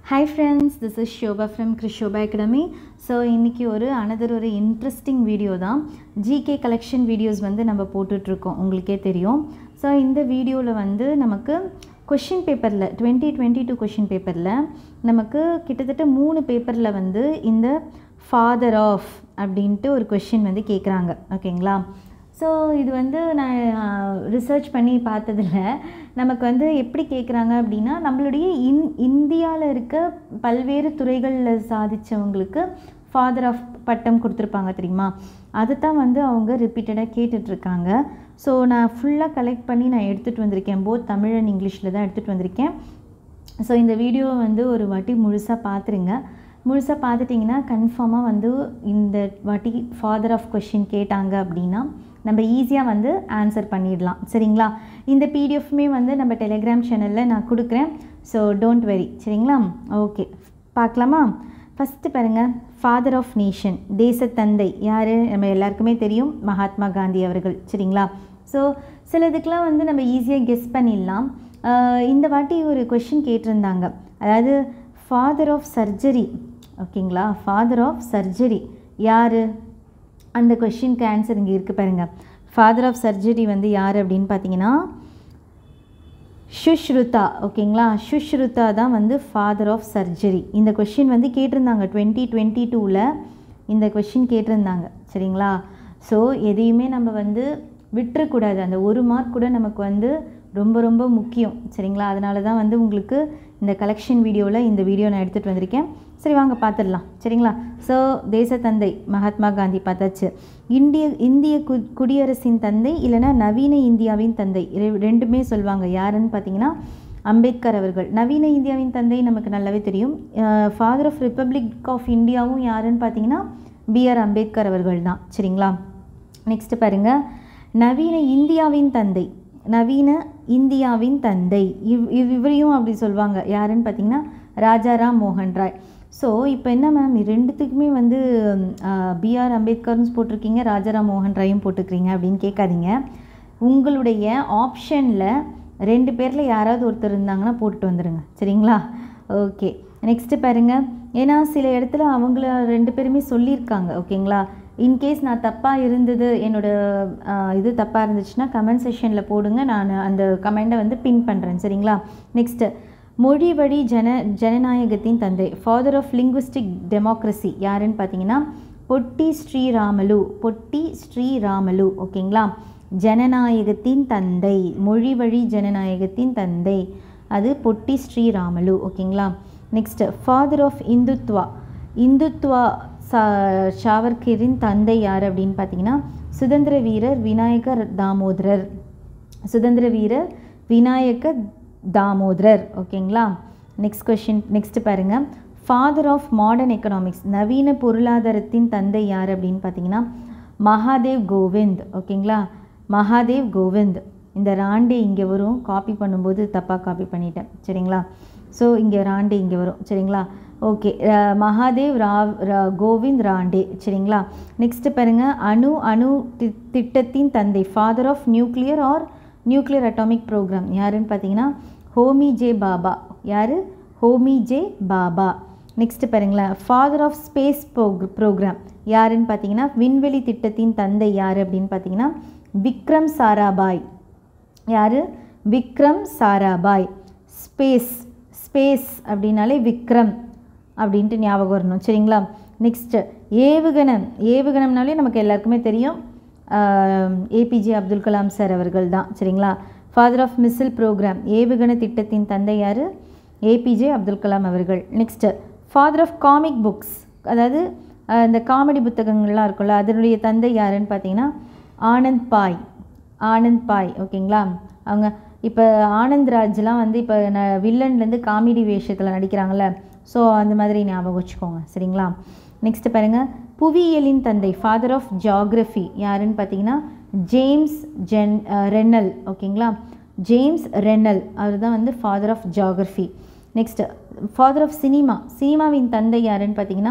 hi friends this is Shobha from Krishobha academy so இன்றைக்கி ஒரு another ஒரு இன்ட்ரெஸ்டிங் வீடியோ தான் ஜிகே கலெக்ஷன் வீடியோஸ் வந்து நம்ம போட்டுட்ருக்கோம் உங்களுக்கே தெரியும் ஸோ இந்த வீடியோவில் வந்து நமக்கு கொஷின் பேப்பரில் டுவெண்ட்டி டுவெண்ட்டி டூ கொஷின் பேப்பரில் நமக்கு கிட்டத்தட்ட மூணு பேப்பரில் வந்து இந்த ஃபாதர் ஆஃப் அப்படின்ட்டு ஒரு கொஷின் வந்து கேட்குறாங்க ஓகேங்களா ஸோ இது வந்து நான் ரிசர்ச் பண்ணி பார்த்ததில்ல நமக்கு வந்து எப்படி கேட்குறாங்க அப்படின்னா நம்மளுடைய இன் இந்தியாவில் இருக்க பல்வேறு துறைகளில் சாதித்தவங்களுக்கு ஃபாதர் ஆஃப் பட்டம் கொடுத்துருப்பாங்க தெரியுமா அதை தான் வந்து அவங்க ரிப்பீட்டடாக கேட்டுட்ருக்காங்க ஸோ நான் ஃபுல்லாக கலெக்ட் பண்ணி நான் எடுத்துகிட்டு வந்திருக்கேன் போத் தமிழ் அண்ட் இங்கிலீஷில் தான் எடுத்துகிட்டு வந்திருக்கேன் ஸோ இந்த வீடியோவை வந்து ஒரு வாட்டி முழுசாக பார்த்துருங்க முழுசாக பார்த்துட்டிங்கன்னா கன்ஃபார்மாக வந்து இந்த வாட்டி ஃபாதர் ஆஃப் கொஷின் கேட்டாங்க அப்படின்னா நம்ம ஈஸியாக வந்து ஆன்சர் பண்ணிடலாம் சரிங்களா இந்த பிடிஎஃப்மே வந்து நம்ம டெலிகிராம் சேனலில் நான் கொடுக்குறேன் ஸோ டோன்ட் வெரி சரிங்களா ஓகே பார்க்கலாமா ஃபஸ்ட்டு பாருங்கள் ஃபாதர் ஆஃப் நேஷன் தேசத்தந்தை யார் நம்ம எல்லாருக்குமே தெரியும் மகாத்மா காந்தி அவர்கள் சரிங்களா ஸோ சிலதுக்கெலாம் வந்து நம்ம ஈஸியாக கெஸ் பண்ணிடலாம் இந்த வாட்டி ஒரு கொஷின் கேட்டிருந்தாங்க அதாவது ஃபாதர் ஆஃப் சர்ஜரி ஓகேங்களா ஃபாதர் ஆஃப் சர்ஜரி யார் அந்த கொஷினுக்கு ஆன்சர் இங்கே இருக்குது பாருங்கள் ஃபாதர் ஆஃப் சர்ஜரி வந்து யார் அப்படின்னு பார்த்தீங்கன்னா சுஷ்ருதா ஓகேங்களா சுஷ்ருதா தான் வந்து ஃபாதர் ஆஃப் சர்ஜரி இந்த கொஷின் வந்து கேட்டிருந்தாங்க டுவெண்ட்டி டுவெண்ட்டி டூவில் இந்த கொஷின் கேட்டிருந்தாங்க சரிங்களா ஸோ எதையுமே நம்ம வந்து விட்டுறக்கூடாது அந்த ஒரு மார்க் கூட நமக்கு வந்து ரொம்ப ரொம்ப முக்கியம் சரிங்களா அதனால தான் வந்து உங்களுக்கு இந்த கலெக்ஷன் வீடியோவில் இந்த வீடியோ நான் எடுத்துகிட்டு வந்திருக்கேன் சரி வாங்க பார்த்துடலாம் சரிங்களா ஸோ தேசத்தந்தை மகாத்மா காந்தி பார்த்தாச்சு இந்திய இந்திய கு குடியரசின் தந்தை இல்லைனா நவீன இந்தியாவின் தந்தை ரெண்டுமே சொல்லுவாங்க யாருன்னு பார்த்தீங்கன்னா அம்பேத்கர் அவர்கள் நவீன இந்தியாவின் தந்தை நமக்கு நல்லாவே தெரியும் ஃபாதர் ஆஃப் ரிப்பப்ளிக் ஆஃப் இந்தியாவும் யாருன்னு பார்த்தீங்கன்னா பிஆர் அம்பேத்கர் அவர்கள் தான் சரிங்களா நெக்ஸ்ட்டு பாருங்கள் நவீன இந்தியாவின் தந்தை நவீன இந்தியாவின் தந்தை இவ் இவ் இவரையும் அப்படி சொல்லுவாங்க யாருன்னு பார்த்தீங்கன்னா ராஜாராம் மோகன் ராய் ஸோ இப்போ என்ன மேம் ரெண்டுத்துக்குமே வந்து பிஆர் அம்பேத்கர்னு போட்டிருக்கீங்க ராஜாராம் மோகன் ராயும் போட்டுக்கிறீங்க அப்படின்னு கேட்காதீங்க உங்களுடைய ஆப்ஷனில் ரெண்டு பேரில் யாராவது ஒருத்தர் இருந்தாங்கன்னா போட்டுட்டு வந்துடுங்க சரிங்களா ஓகே நெக்ஸ்ட்டு பாருங்கள் ஏன்னா சில இடத்துல அவங்கள ரெண்டு பேருமே சொல்லியிருக்காங்க ஓகேங்களா இன்கேஸ் நான் தப்பாக இருந்தது என்னோடய இது தப்பாக இருந்துச்சுன்னா கமெண்ட் செஷனில் போடுங்க நான் அந்த கமெண்ட்டை வந்து பின் பண்ணுறேன் சரிங்களா நெக்ஸ்ட்டு மொழி வழி ஜன ஜனநாயகத்தின் தந்தை ஃபாதர் ஆஃப் லிங்குவிஸ்டிக் டெமோக்ரஸி யாருன்னு பார்த்தீங்கன்னா பொட்டி ஸ்ரீராமலு பொட்டி ஸ்ரீராமலு ஓகேங்களா ஜனநாயகத்தின் தந்தை மொழி வழி ஜனநாயகத்தின் தந்தை அது பொட்டி ஸ்ரீராமலு ஓகேங்களா next father of Hindutva Hindutva சா ஷாவர்கரின் தந்தை யார் அப்படின்னு பார்த்தீங்கன்னா சுதந்திர வீரர் விநாயகர் தாமோதரர் சுதந்திர வீரர் விநாயக தாமோதரர் ஓகேங்களா நெக்ஸ்ட் கொஷின் நெக்ஸ்ட் பாருங்கள் ஃபாதர் ஆஃப் மாடர்ன் எக்கனாமிக்ஸ் நவீன பொருளாதாரத்தின் தந்தை யார் அப்படின்னு பார்த்தீங்கன்னா மகாதேவ் கோவிந்த் ஓகேங்களா மகாதேவ் கோவிந்த் இந்த ராண்டே இங்கே வரும் காப்பி பண்ணும்போது தப்பாக காப்பி பண்ணிட்டேன் சரிங்களா ஸோ இங்கே ராண்டே இங்கே வரும் சரிங்களா ஓகே மகாதேவ் ராவ் கோவிந்த் ராண்டே சரிங்களா நெக்ஸ்ட்டு பாருங்கள் அணு அணு திட்டத்தின் தந்தை father of nuclear or nuclear atomic programme யாருன்னு பார்த்தீங்கன்னா ஹோமி ஜே பாபா யார் ஹோமி ஜே பாபா நெக்ஸ்ட்டு பாருங்களேன் ஃபாதர் ஆஃப் ஸ்பேஸ் ப்ரோக் ப்ரோக்ராம் யாருன்னு பார்த்தீங்கன்னா விண்வெளி திட்டத்தின் தந்தை யார் அப்படின்னு பார்த்தீங்கன்னா விக்ரம் சாராபாய் யார் விக்ரம் சாராபாய் ஸ்பேஸ் ஸ்பேஸ் அப்படின்னாலே விக்ரம் அப்படின்ட்டு ஞாபகம் வரணும் சரிங்களா நெக்ஸ்ட்டு ஏவுகணம் ஏவுகணம்னாலே நமக்கு எல்லாருக்குமே தெரியும் ஏபிஜே அப்துல் கலாம் சார் அவர்கள் தான் சரிங்களா ஃபாதர் ஆஃப் மிசில் ப்ரோக்ராம் ஏவுகண திட்டத்தின் தந்தை யார் ஏபிஜே அப்துல் கலாம் அவர்கள் next father of comic books அதாவது இந்த காமெடி புத்தகங்கள்லாம் இருக்கும்ல அதனுடைய தந்தை யாருன்னு பார்த்தீங்கன்னா ஆனந்த் பாய் ஆனந்த் பாய் ஓகேங்களா அவங்க இப்போ ஆனந்த் ராஜ்லாம் வந்து இப்போ ந வில்லன்லேருந்து காமெடி வேஷத்தில் நடிக்கிறாங்கள்ல ஸோ அந்த மாதிரி ஞாபகம் வச்சுக்கோங்க சரிங்களா நெக்ஸ்ட்டு பாருங்கள் புவியியலின் தந்தை ஃபாதர் ஆஃப் ஜாகிரஃபி யாருன்னு பார்த்தீங்கன்னா ஜேம்ஸ் ஜென் ரென்னல் ஓகேங்களா ஜேம்ஸ் ரென்னல் அவர் தான் வந்து father of geography next father of cinema சினிமாவின் தந்தை யாருன்னு பார்த்தீங்கன்னா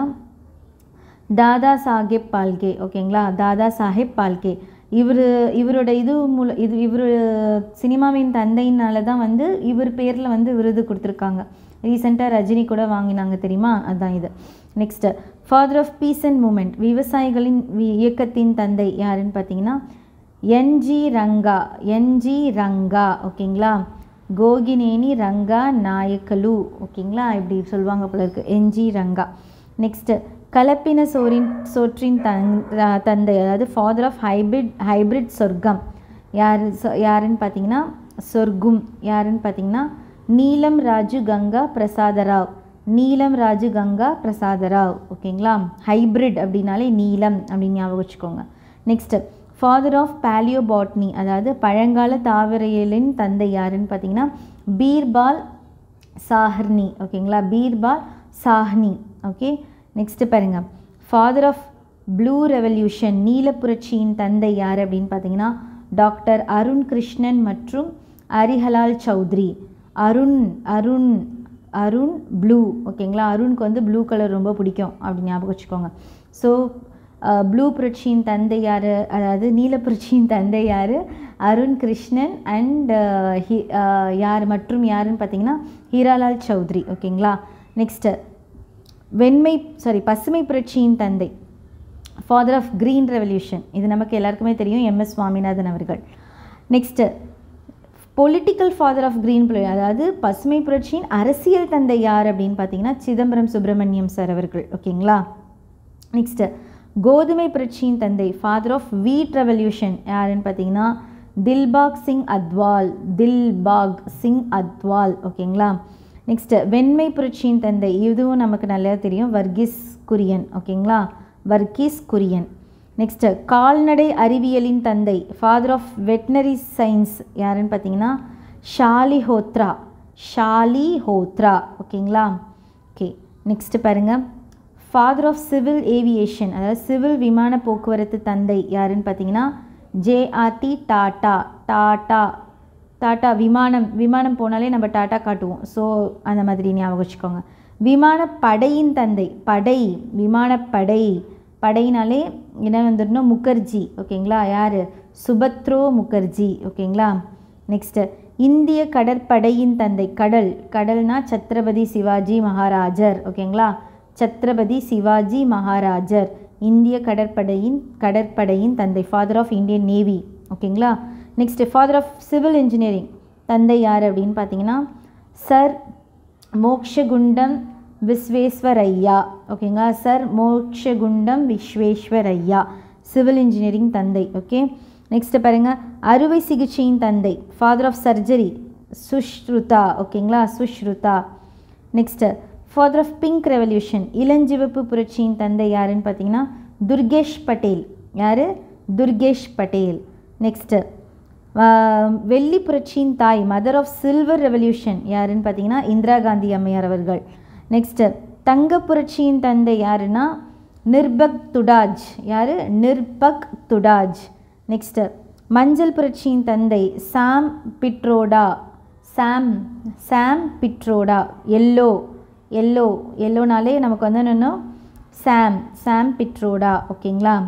தாதா சாஹேப் பால்கே ஓகேங்களா தாதா சாஹேப் பால்கே இவர் இவரோட இது மூல இது இவர் சினிமாவின் தந்தையினால தான் வந்து இவர் பேரில் வந்து விருது கொடுத்துருக்காங்க ரீசெண்டாக ரஜினி கூட வாங்கினாங்க தெரியுமா அதுதான் இது next father of peace and movement விவசாயிகளின் வி- இயக்கத்தின் தந்தை யாருன்னு பார்த்தீங்கன்னா என்ஜி ரங்கா என்ஜி ரங்கா ஓகேங்களா கோகினேனி ரங்கா நாயக்கலு ஓகேங்களா இப்படி சொல்லுவாங்க போல இருக்கு என்ஜி ரங்கா நெக்ஸ்ட்டு கலப்பின சோரின் சோற்றின் தன் த- தந்தை அதாவது ஃபாதர் ஆஃப் ஹைபிரிட் ஹைபிரிட் சொர்க்கம் யார் சொ- யாருன்னு பார்த்தீங்கன்னா சொர்க்கும் யாருன்னு பார்த்தீங்கன்னா நீலம் ராஜு கங்கா பிரசாதராவ் நீலம் ராஜு கங்கா பிரசாதராவ் ஓகேங்களா ஹைபிரிட் அப்படின்னாலே நீலம் அப்படின்னு ஞாபகம் வச்சுக்கோங்க நெக்ஸ்ட்டு ஃபாதர் ஆஃப் பாலியோபாட்னி அதாவது பழங்கால தாவரையலின் தந்தை யாருன்னு பார்த்தீங்கன்னா பீர்பால் சாஹர்னி ஓகேங்களா பீர்பால் சாஹ்னி ஓகே நெக்ஸ்ட்டு பாருங்க ஃபாதர் ஆஃப் ப்ளூ ரெவல்யூஷன் நீல புரட்சியின் தந்தை யார் அப்படின்னு பார்த்தீங்கன்னா டாக்டர் அருண் கிருஷ்ணன் மற்றும் அரிஹலால் சௌத்ரி அருண் அருண் அருண் ப்ளூ ஓகேங்களா அருணுக்கு வந்து ப்ளூ கலர் ரொம்ப பிடிக்கும் அப்படின்னு ஞாபகம் வச்சுக்கோங்க ஸோ ப்ளூ புரட்சியின் தந்தை யார் அதாவது நீல புரட்சியின் தந்தை யார் அருண் கிருஷ்ணன் அண்ட் யார் மற்றும் யாருன்னு பார்த்தீங்கன்னா ஹீராலால் சௌத்ரி ஓகேங்களா நெக்ஸ்ட்டு வெண்மை சாரி பசுமை புரட்சியின் தந்தை ஃபாதர் ஆஃப் கிரீன் ரெவல்யூஷன் இது நமக்கு எல்லாருக்குமே தெரியும் எம்எஸ் சுவாமிநாதன் அவர்கள் next political father of green அதாவது பசுமை புரட்சியின் அரசியல் தந்தை யார் அப்படின்னு பார்த்தீங்கன்னா சிதம்பரம் சுப்பிரமணியம் சார் அவர்கள் ஓகேங்களா நெக்ஸ்ட்டு கோதுமை புரட்சியின் தந்தை ஃபாதர் ஆஃப் வீட் ரெவல்யூஷன் யாருன்னு பார்த்தீங்கன்னா தில்பாக் சிங் அத்வால் தில்பாக் சிங் அத்வால் ஓகேங்களா நெக்ஸ்ட்டு வெண்மை புரட்சியின் தந்தை இதுவும் நமக்கு நல்லா தெரியும் வர்கீஸ் குரியன் ஓகேங்களா வர்கீஸ் குரியன் நெக்ஸ்ட்டு கால்நடை அறிவியலின் தந்தை ஃபாதர் ஆஃப் வெட்னரி சயின்ஸ் யாருன்னு பார்த்தீங்கன்னா ஷாலி ஹோத்ரா ஷாலி ஹோத்ரா ஓகேங்களா ஓகே நெக்ஸ்ட்டு பாருங்கள் ஃபாதர் ஆஃப் சிவில் ஏவியேஷன் அதாவது சிவில் விமான போக்குவரத்து தந்தை யாருன்னு பார்த்தீங்கன்னா ஜேஆர்டி டாட்டா டாட்டா டாட்டா விமானம் விமானம் போனாலே நம்ம டாட்டா காட்டுவோம் ஸோ அந்த மாதிரி ஞாபகம் வச்சுக்கோங்க விமானப்படையின் தந்தை படை விமானப்படை படையினாலே என்ன வந்துடணும் முகர்ஜி ஓகேங்களா யார் சுபத்ரோ முகர்ஜி ஓகேங்களா நெக்ஸ்ட்டு இந்திய கடற்படையின் தந்தை கடல் கடல்னா சத்ரபதி சிவாஜி மகாராஜர் ஓகேங்களா சத்ரபதி சிவாஜி மகாராஜர் இந்திய கடற்படையின் கடற்படையின் தந்தை ஃபாதர் ஆஃப் இந்தியன் நேவி ஓகேங்களா next father of civil engineering தந்தை யார் அப்படின்னு பார்த்தீங்கன்னா சர் மோக்ஷகுண்டம் விஸ்வேஸ்வரையா ஓகேங்களா sir Mokshagundam Visvesvaraya civil engineering தந்தை ஓகே நெக்ஸ்ட்டு பாருங்கள் அறுவை சிகிச்சையின் தந்தை ஃபாதர் ஆஃப் சர்ஜரி சுஷ்ருதா ஓகேங்களா Sushruta next father of pink revolution இளஞ்சிவப்பு புரட்சியின் தந்தை யாருன்னு பார்த்தீங்கன்னா துர்கேஷ் பட்டேல் யார் துர்கேஷ் பட்டேல் நெக்ஸ்ட்டு வெள்ளி புரட்சியின் தாய் மதர் ஆஃப் சில்வர் ரெவல்யூஷன் யாருன்னு பார்த்தீங்கன்னா இந்திரா காந்தி அம்மையார் அவர்கள் நெக்ஸ்ட்டு தங்க புரட்சியின் தந்தை யாருன்னா நிர்பக் துடாஜ் யார் நிர்பக் துடாஜ் நெக்ஸ்ட்டு மஞ்சள் புரட்சியின் தந்தை சாம் பிட்ரோடா சாம் சாம் பிட்ரோடா எல்லோ எல்லோ எல்லோனாலே நமக்கு வந்து என்னென்னா சாம் சாம் பிட்ரோடா ஓகேங்களா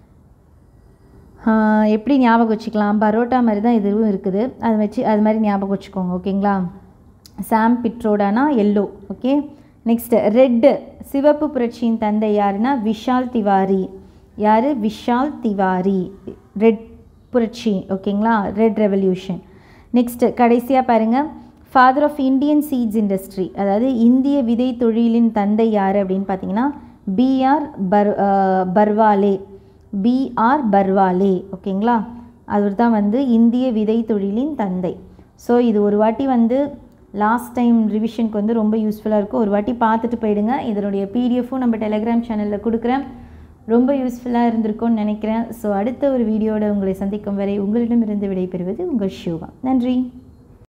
ஆஹ் எப்படி ஞாபகம் வச்சுக்கலாம் பரோட்டா மாதிரி தான் இதுவும் இருக்குது அது வச்சு அது மாதிரி ஞாபகம் வச்சுக்கோங்க ஓகேங்களா சாம் பிட்ரோடானா எல்லோ ஓகே நெக்ஸ்ட்டு ரெட்டு சிவப்பு புரட்சியின் தந்தை யாருன்னா விஷால் திவாரி யார் விஷால் திவாரி ரெட் புரட்சி ஓகேங்களா ரெட் ரெவல்யூஷன் நெக்ஸ்ட்டு கடைசியாக பாருங்கள் father of Indian seeds industry அதாவது இந்திய விதை தொழிலின் தந்தை யார் அப்படின்னு பார்த்தீங்கன்னா பிஆர் பர் பர்வாலே பிஆர் பர்வாலே ஓகேங்களா அவர் தான் வந்து இந்திய விதை தொழிலின் தந்தை ஸோ இது ஒரு வாட்டி வந்து லாஸ்ட் டைம் ரிவிஷனுக்கு வந்து ரொம்ப யூஸ்ஃபுல்லாக இருக்கும் ஒரு வாட்டி பார்த்துட்டு போயிடுங்க இதனுடைய பிடிஎஃப்பும் நம்ம டெலிகிராம் சேனலில் கொடுக்குறேன் ரொம்ப யூஸ்ஃபுல்லாக இருந்திருக்கும்னு நினைக்கிறேன் ஸோ அடுத்த ஒரு வீடியோட உங்களை சந்திக்கும் வரை உங்களிடமிருந்து விடைபெறுவது உங்கள் ஷிவா நன்றி